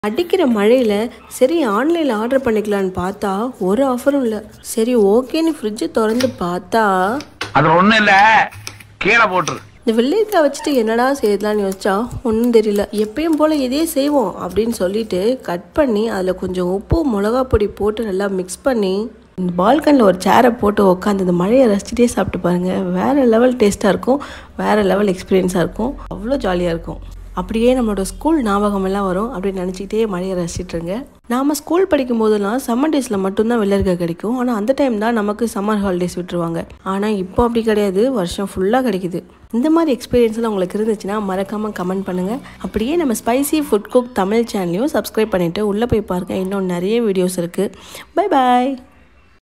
அடிக்கிற மழையில் சரி ஆன்லைனில் ஆர்டர் பண்ணிக்கலான்னு பார்த்தா ஒரு ஆஃபரும் இல்லை சரி ஓகேன்னு ஃப்ரிட்ஜை திறந்து பார்த்தா அதுல ஒண்ணும் இல்ல கீழே போட்டுரு இந்த வெள்ளரிக்காய் வச்சுட்டு என்னடா செய்யலாம்னு யோசிச்சா ஒன்றும் தெரியல எப்பயும் போல் இதே செய்வோம் அப்படின்னு சொல்லிட்டு கட் பண்ணி அதில் கொஞ்சம் உப்பு மிளகா பொடி போட்டு நல்லா மிக்ஸ் பண்ணி இந்த பால்கனில் ஒரு சேரை போட்டு உட்காந்து இந்த மழையை ரசிச்சுட்டே சாப்பிட்டு பாருங்கள் வேறு லெவல் டேஸ்ட்டாக இருக்கும் வேறு லெவல் எக்ஸ்பீரியன்ஸாக இருக்கும் அவ்வளோ ஜாலியாக இருக்கும் அப்படியே நம்மளோட ஸ்கூல் ஞாபகம் எல்லாம் வரும் அப்படின்னு நினச்சிக்கிட்டே மழையை ரசிச்சிட்டு இருங்க நாம் ஸ்கூல் படிக்கும் போதெல்லாம் சம்மர் டேஸில் மட்டும்தான் வெள்ளரிக்காய் கிடைக்கும் ஆனால் அந்த டைம் தான் நமக்கு சம்மர் ஹாலிடேஸ் விட்டுருவாங்க ஆனால் இப்போ அப்படி கிடையாது வருஷம் ஃபுல்லாக கிடைக்குது இந்த மாதிரி எக்ஸ்பீரியன்ஸ்லாம் உங்களுக்கு இருந்துச்சுன்னா மறக்காமல் கமெண்ட் பண்ணுங்கள் அப்படியே நம்ம ஸ்பைசி ஃபுட் குக் தமிழ் சேனலையும் சப்ஸ்கிரைப் பண்ணிவிட்டு உள்ளே போய் பாருங்கள் இன்னும் நிறைய வீடியோஸ் இருக்குது பை பாய்